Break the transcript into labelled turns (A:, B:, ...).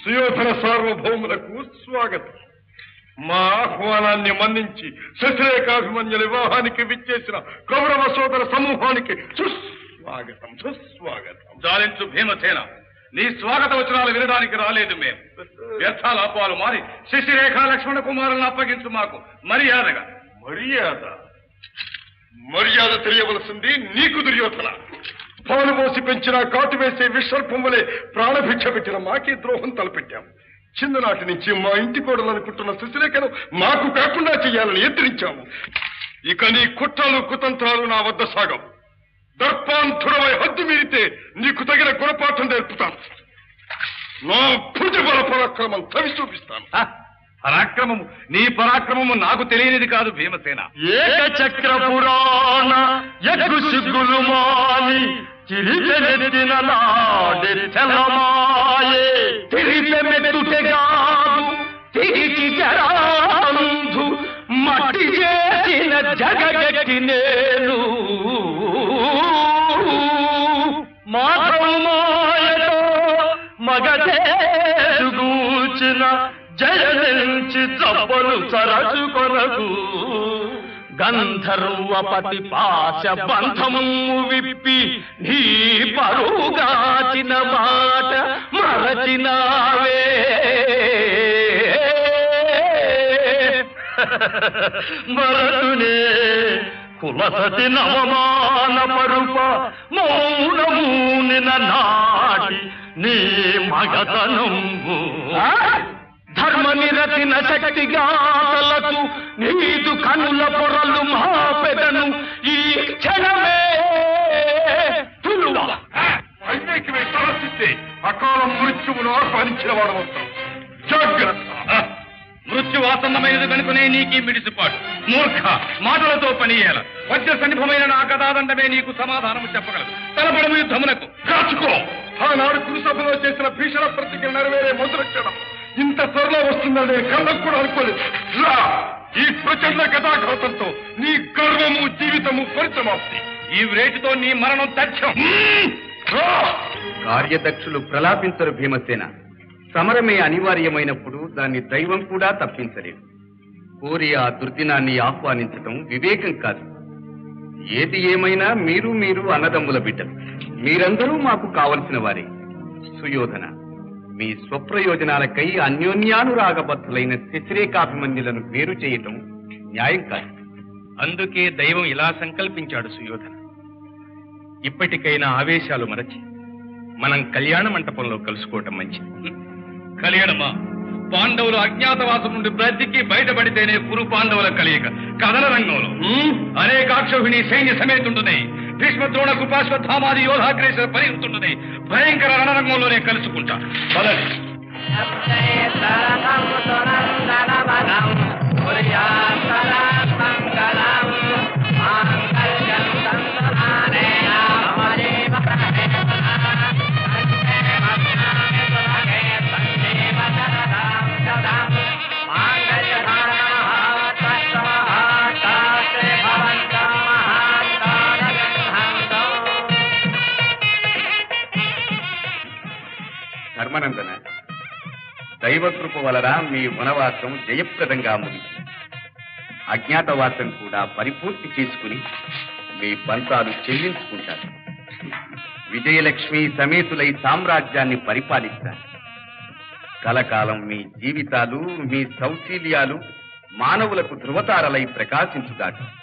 A: సుయోధన సార్వభౌములకు స్వాగతం మా ఆహ్వానాన్ని మన్నించి శశిరేఖాభిమన్యుల వివాహానికి విచ్చేసిన కౌరవ సోదర సమూహానికి సుస్వాగతం సుస్వాగతం
B: జాలించు భీమసేన నీ స్వాగత వచనాలు వినడానికి రాలేదు మేము వ్యర్థాల అపాలు మారి శశిరేఖ లక్ష్మణ కుమారులను అప్పగించు మాకు మర్యాదగా
A: మర్యాద మర్యాద తెలియవలసింది నీకు దుర్యోధన పాలు పోసి పెంచిన కాటు వేసే విసర్పం వలె ప్రాణభిక్ష పెట్టిన మాకే ద్రోహం తలపెట్టాం చిన్ననాటి నుంచి మా ఇంటి కోడలనుకుంటున్న శశిరేఖను మాకు కాకుండా చెయ్యాలని ఎత్తిరించాము ఇక నీ కుట్రలు కుతంత్రాలు నా వద్ద సాగం దర్పాంతురమై హద్దు మీరితే నీకు తగిన గుణపాఠం నేర్పుతాను నా భుజబల పరాక్రమం తవి చూపిస్తాను
B: హ! పరాక్రమము నీ పరాక్రమము నాకు తెలియనిది కాదు భీమసేన
A: ఏకచక్ర పురాణ ఎగ్గు సిగ్గులు మాని చిరిచెనెత్తిన నాడె చలమాయే
C: తిరిపెమెత్తుటెగాదు తిరిగి జరాంధు మట్టి చేసిన జగగట్టి నేను మాధవమాయతో మగదేశుగూచిన జయనించి చప్పలు సరసు కొరకు గంధర్వపతి పాశ బంధము విప్పి నీ పరుగాచిన మాట మరచినావే మరతునే కులసతి నవమాన పరుప మౌనమూనిన నాటి నీ మగతనంబు ధర్మ నిరతిన శక్తి గాతలకు నీదు కనుల పొరలు మా పెదను ఈ క్షణమే తులువ
A: అన్నిటికీ తలసిస్తే అకాల మృత్యువును ఆహ్వానించిన వాడు అవుతాం జాగ్రత్త
B: హ! మృత్యువాసన్నమైనది కనుకనే నీకీ మిడిసిపాటు మూర్ఖ మాటలతో పనియేల వజ్ర సన్నిభమైన నా కథాదండమే నీకు సమాధానము చెప్పగలదు తలపడము యుద్ధమునకు
A: కాచుకో ఆనాడు కురుసభలో చేసిన భీషణ ప్రతిజ్ఞ నెరవేరే మొదలు క్షణం ఇంత త్వరలో వస్తుందని నేను కళ్ళకు కూడా అనుకోలేదు రా ఈ ప్రచండ కథాఘాతంతో నీ గర్వము జీవితము పరిసమాప్తి
B: ఈ రేటుతో నీ మరణం తథ్యం
A: రా
D: కార్యదక్షులు ప్రలాపించరు భీమసేన సమరమే అనివార్యమైనప్పుడు దాన్ని దైవం కూడా తప్పించలేదు కోరి ఆ దుర్దినాన్ని ఆహ్వానించటం వివేకం కాదు ఏది ఏమైనా మీరు మీరు అన్నదమ్ముల బిడ్డలు మీరందరూ మాకు కావలసిన వారే సుయోధన మీ స్వప్రయోజనాలకై అన్యోన్యానురాగబద్ధులైన శశిరేఖాభిమన్యులను వేరు చేయటం న్యాయం కాదు
B: అందుకే దైవం ఇలా సంకల్పించాడు సుయోధన ఇప్పటికైనా ఆవేశాలు మరచి మనం కళ్యాణ మంటపంలో కలుసుకోవటం మంచిది కళ్యాణమా పాండవులు అజ్ఞాతవాసం నుండి బ్రతికి బయటపడితేనే కురు పాండవుల కలియక కథన రంగంలో అనేకాక్షోహిణి సైన్య సమేతుండునే భీష్మ ద్రోణ కృపాశ్వత్థామాది యోధాగ్రేసర పరిహృతుండునే భయంకర రణరంగంలోనే కలుసుకుంటా పదండి
D: ధర్మనందన దైవకృప వలన మీ వనవాసం జయప్రదంగా ముగిసింది అజ్ఞాతవాసం కూడా పరిపూర్తి చేసుకుని మీ పంతాలు చెల్లించుకుంటారు విజయలక్ష్మి సమేతులై సామ్రాజ్యాన్ని పరిపాలిస్తారు కలకాలం మీ జీవితాలు మీ సౌశీల్యాలు మానవులకు ధృవతారలై ప్రకాశించుగాక